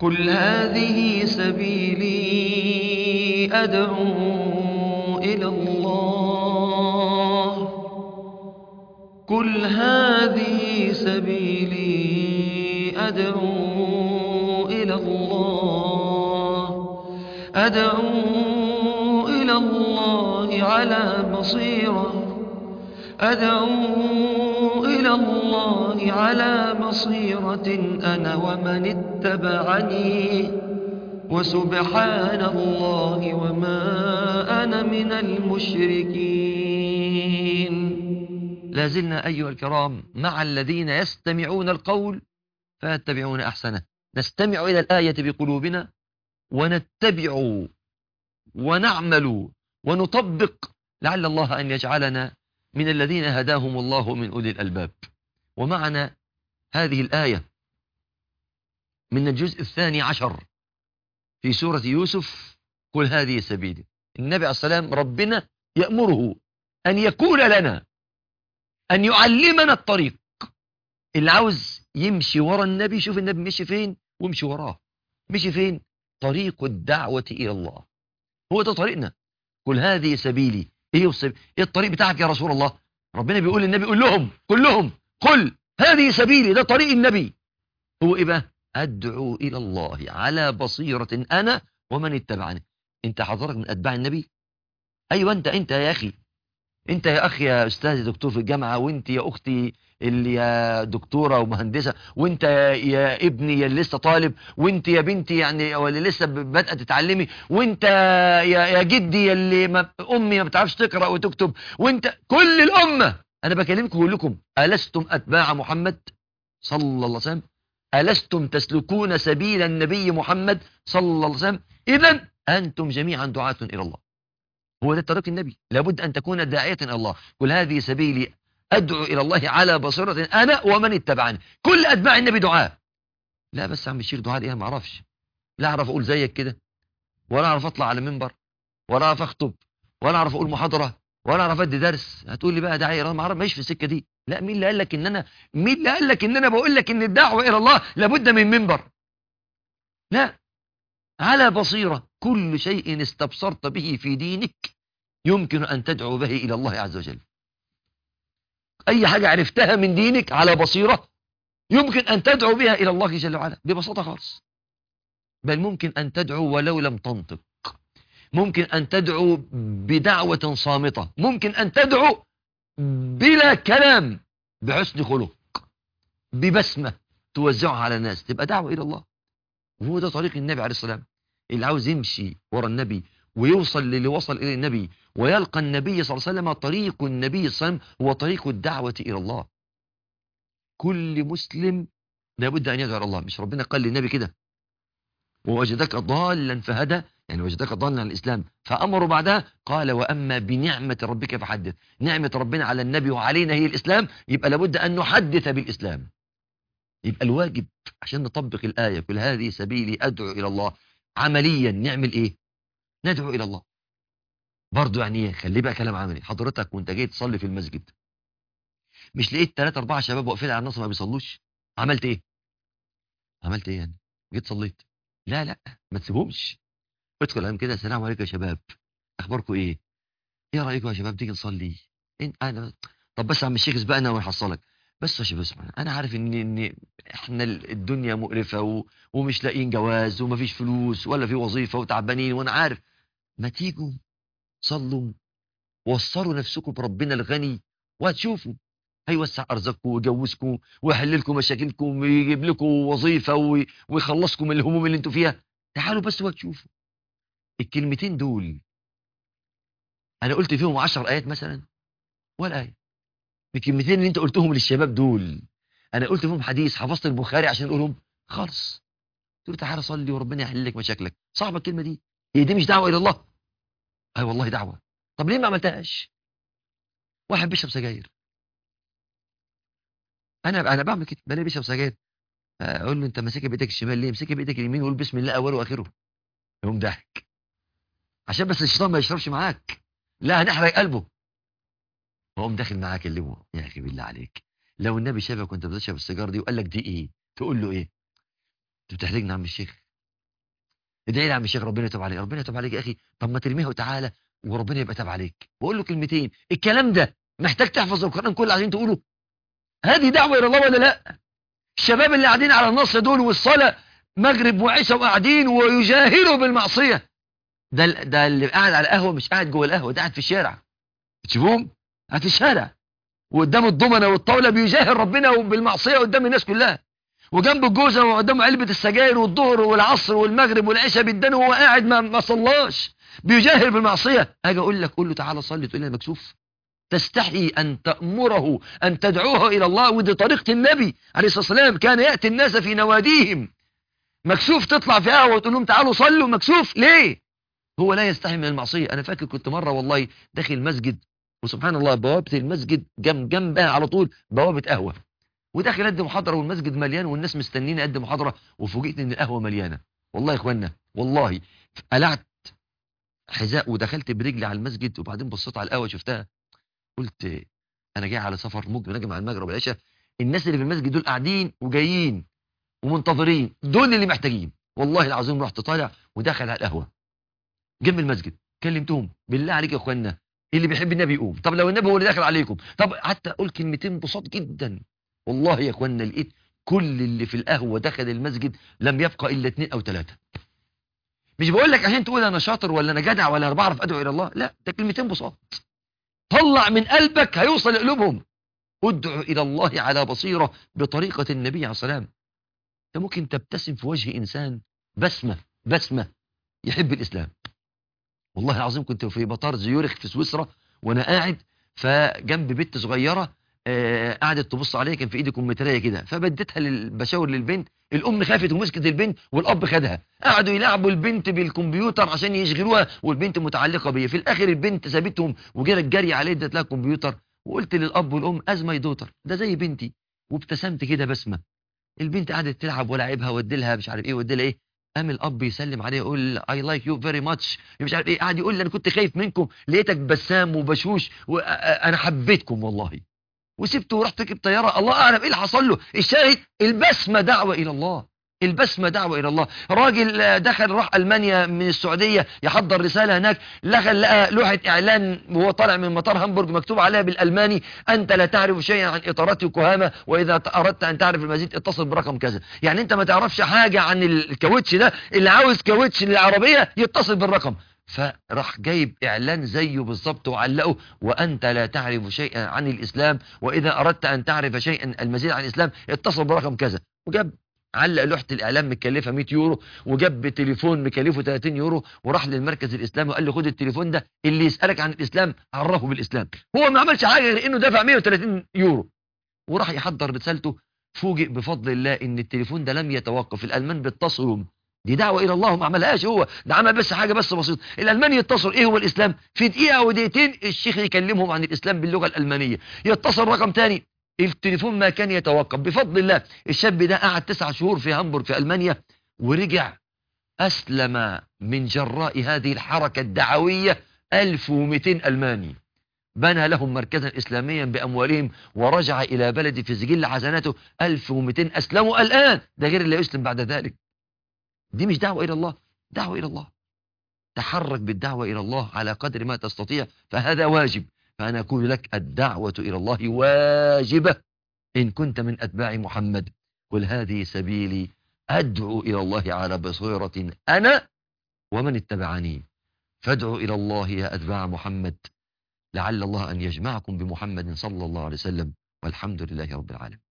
قل هذه سبيلي أدعو إلى الله قل هذه سبيلي أدعو إلى الله أدعو إلى الله على بصيرة أدعو إلى الله على بصيرة أنا ومن اتبعني وسبحان الله وما أنا من المشركين لازلنا أيها الكرام مع الذين يستمعون القول فيتبعون أحسنه نستمع إلى الآية بقلوبنا ونتبع ونعمل ونطبق لعل الله أن يجعلنا من الذين هداهم الله من أولي الألباب ومعنا هذه الآية من الجزء الثاني عشر في سورة يوسف قل هذه سبيلي النبي عليه السلام ربنا يأمره أن يكون لنا أن يعلمنا الطريق اللي عاوز يمشي ورا النبي شوف النبي مشي فين وامشي وراه مشي فين طريق الدعوة إلى الله هو ده طريقنا قل هذه سبيلي ايه السبيل ايه الطريق بتاعك يا رسول الله ربنا بيقول للنبي قول لهم كلهم قل هذه سبيلي ده طريق النبي هو ايه بقى ادعو الى الله على بصيرة انا ومن اتبعني انت حضرتك من اتباع النبي ايوه انت انت يا اخي انت يا اخي يا استاذ دكتور في الجامعة وانت يا اختي اللي يا دكتورة ومهندسة وانت يا ابني يا اللي لسه طالب وانت يا بنتي يعني واللي لسه بدأت تتعلمي وانت يا يا جدي يا اللي ما امي ما بتعرفش تقرأ وتكتب وانت كل الامة انا بكلمكم كلكم لكم ألستم اتباع محمد صلى الله عليه وسلم ألستم تسلكون سبيل النبي محمد صلى الله عليه وسلم اذا انتم جميعا دعاة الى الله هو ده طريق النبي لابد ان تكون داعية الى الله قل هذه سبيلي أدعو إلى الله على بصيرة أنا ومن اتبعني كل أتباع النبي دعاء لا بس عم الشيخ دعاء إيه ما أعرفش لا أعرف أقول زيك كده ولا أعرف أطلع على منبر ولا أعرف أخطب ولا أعرف أقول محاضرة ولا أعرف أدي درس هتقول لي بقى داعية أنا ما أعرف ماشي في السكة دي لا مين اللي قال لك إن أنا مين اللي قال لك إن أنا بقول لك إن الدعوة إلى الله لابد من منبر لا على بصيرة كل شيء استبصرت به في دينك يمكن أن تدعو به إلى الله عز وجل أي حاجة عرفتها من دينك على بصيرة يمكن أن تدعو بها إلى الله جل وعلا ببساطة خالص بل ممكن أن تدعو ولو لم تنطق ممكن أن تدعو بدعوة صامتة ممكن أن تدعو بلا كلام بحسن خلق ببسمة توزعها على الناس تبقى دعوة إلى الله وهو ده طريق النبي عليه الصلاة والسلام اللي عاوز يمشي ورا النبي ويوصل للي وصل إليه النبي ويلقى النبي صلى الله عليه وسلم طريق النبي صلى الله عليه وسلم هو طريق الدعوة إلى الله كل مسلم لابد أن يدعو إلى الله مش ربنا قال للنبي كده ووجدك ضالا فهدى يعني وجدك ضالا عن الإسلام فأمروا بعدها قال وأما بنعمة ربك فحدث نعمة ربنا على النبي وعلينا هي الإسلام يبقى لابد أن نحدث بالإسلام يبقى الواجب عشان نطبق الآية كل هذه سبيلي أدعو إلى الله عمليا نعمل إيه ندعو إلى الله برضو يعني ايه خلي بقى كلام عملي حضرتك وانت جاي تصلي في المسجد مش لقيت ثلاثة أربعة شباب واقفين على النص ما بيصلوش عملت ايه عملت ايه يعني جيت صليت لا لا ما تسيبهمش ادخل عليهم كده السلام عليكم يا شباب اخباركم ايه ايه رايكم يا شباب تيجي نصلي إن انا طب بس يا عم الشيخ اسبقنا ونحصلك بس يا شباب اسمع انا عارف ان ان احنا الدنيا مقرفه و... ومش لاقيين جواز ومفيش فلوس ولا في وظيفه وتعبانين وانا عارف ما تيجوا صلوا وصروا نفسكم بربنا الغني وهتشوفوا هيوسع ارزاقكم ويجوزكم ويحل لكم مشاكلكم ويجيب لكم وظيفه وي... ويخلصكم من الهموم اللي انتوا فيها تعالوا بس وهتشوفوا الكلمتين دول انا قلت فيهم عشر ايات مثلا ولا ايه الكلمتين اللي انت قلتهم للشباب دول انا قلت فيهم حديث حفظت البخاري عشان اقولهم خالص تقول تعالى صلي وربنا يحل لك مشاكلك صعبه الكلمه دي هي دي مش دعوه الى الله اي والله دعوه طب ليه ما عملتهاش واحد بيشرب سجاير انا انا بعمل كده بلاقي بيشرب سجاير اقول له انت ماسكها بايدك الشمال ليه ماسكها بايدك اليمين وقول بسم الله اوله واخره يقوم ضحك عشان بس الشيطان ما يشربش معاك لا هنحرق قلبه وقوم داخل معاه كلمه يا اخي بالله عليك لو النبي شافك وانت بتشرب السيجاره دي وقال لك دي ايه تقول له ايه انت بتحرجني يا عم الشيخ ادعي لي يا عم الشيخ ربنا يتوب عليك ربنا يتوب عليك يا اخي طب ما ترميها وتعالى وربنا يبقى تاب عليك وقول له كلمتين الكلام ده محتاج تحفظ القران كله عشان تقوله هذه دعوه الى الله ولا لا الشباب اللي قاعدين على النص دول والصلاه مغرب وعشاء وقاعدين ويجاهروا بالمعصيه ده ده اللي قاعد على القهوه مش قاعد جوه القهوه ده قاعد في الشارع تشوفهم قاعد في الشارع وقدام الضمنه والطاوله بيجاهر ربنا بالمعصيه قدام الناس كلها وجنب الجوزه وقدامه علبه السجاير والظهر والعصر والمغرب والعشاء بيدانه وهو قاعد ما, ما صلاش بيجاهر بالمعصيه اجي اقول لك قول له تعالى صلي تقول لي انا مكسوف تستحي ان تامره ان تدعوه الى الله ودي طريقه النبي عليه الصلاه والسلام كان ياتي الناس في نواديهم مكسوف تطلع في قهوه وتقول لهم تعالوا صلوا مكسوف ليه هو لا يستحي من المعصيه انا فاكر كنت مره والله داخل المسجد وسبحان الله بوابه المسجد جنب جنبها على طول بوابه قهوه وداخل ادي محاضره والمسجد مليان والناس مستنين ادي محاضره وفوجئت ان القهوه مليانه والله يا اخوانا والله قلعت حذاء ودخلت برجلي على المسجد وبعدين بصيت على القهوه شفتها قلت انا جاي على سفر ممكن اجي مع المغرب والعشاء الناس اللي في المسجد دول قاعدين وجايين ومنتظرين دول اللي محتاجين والله العظيم رحت طالع وداخل على القهوه جنب المسجد كلمتهم بالله عليك يا اخوانا اللي بيحب النبي يقوم طب لو النبي هو اللي داخل عليكم طب حتى اقول كلمتين بساط جدا والله يا اخوانا لقيت كل اللي في القهوه دخل المسجد لم يبقى الا اثنين او ثلاثه مش بقول لك عشان تقول انا شاطر ولا انا جدع ولا انا بعرف ادعو الى الله لا ده كلمتين بساط طلع من قلبك هيوصل لقلوبهم ادعو الى الله على بصيره بطريقه النبي عليه الصلاه والسلام انت ممكن تبتسم في وجه انسان بسمه بسمه يحب الاسلام والله العظيم كنت في مطار زيورخ في سويسرا وانا قاعد فجنب بنت صغيره آه قعدت تبص عليا كان في ايدي كمثريه كده فبديتها بشاور للبنت الام خافت ومسكت البنت والاب خدها قعدوا يلعبوا البنت بالكمبيوتر عشان يشغلوها والبنت متعلقه بيا في الاخر البنت سابتهم وجرت جري عليه ادت لها الكمبيوتر وقلت للاب والام ازمه دوتر ده زي بنتي وابتسمت كده بسمه البنت قعدت تلعب ولاعبها وادي لها مش عارف ايه وادي لها ايه قام الاب يسلم عليه يقول اي لايك يو فيري ماتش مش عارف ايه قاعد يقول لي انا كنت خايف منكم لقيتك بسام وبشوش وانا حبيتكم والله وسبته ورحت ركب طياره الله اعلم ايه اللي حصل له الشاهد البسمه دعوه الى الله البسمه دعوه الى الله راجل دخل راح المانيا من السعوديه يحضر رساله هناك دخل لقى لوحه اعلان وهو طالع من مطار هامبورج مكتوب عليها بالالماني انت لا تعرف شيئا عن اطارات يوكوهاما واذا اردت ان تعرف المزيد اتصل برقم كذا يعني انت ما تعرفش حاجه عن الكاوتش ده اللي عاوز كاوتش للعربيه يتصل بالرقم فراح جايب اعلان زيه بالظبط وعلقه وانت لا تعرف شيئا عن الاسلام واذا اردت ان تعرف شيئا المزيد عن الاسلام اتصل برقم كذا وجاب علق لوحه الاعلام مكلفه 100 يورو وجاب تليفون مكلفه 30 يورو وراح للمركز الاسلامي وقال له خد التليفون ده اللي يسالك عن الاسلام عرفه بالاسلام هو ما عملش حاجه غير انه دفع 130 يورو وراح يحضر رسالته فوجئ بفضل الله ان التليفون ده لم يتوقف الالمان بيتصلوا دي دعوة إلى الله ما عملهاش هو ده عمل بس حاجة بس بسيطة الألماني يتصل إيه هو الإسلام في دقيقة أو دقيقتين الشيخ يكلمهم عن الإسلام باللغة الألمانية يتصل رقم تاني التليفون ما كان يتوقف بفضل الله الشاب ده قعد تسعة شهور في هامبورغ في ألمانيا ورجع أسلم من جراء هذه الحركة الدعوية 1200 ألماني بنى لهم مركزا إسلاميا بأموالهم ورجع إلى بلده في سجل حسناته 1200 أسلموا الآن ده غير اللي يسلم بعد ذلك دي مش دعوة إلى الله دعوة إلى الله تحرك بالدعوة إلى الله على قدر ما تستطيع فهذا واجب فأنا أقول لك الدعوة إلى الله واجبة إن كنت من أتباع محمد قل هذه سبيلي أدعو إلى الله على بصيرة أنا ومن اتبعني فادعوا إلى الله يا أتباع محمد لعل الله أن يجمعكم بمحمد صلى الله عليه وسلم والحمد لله رب العالمين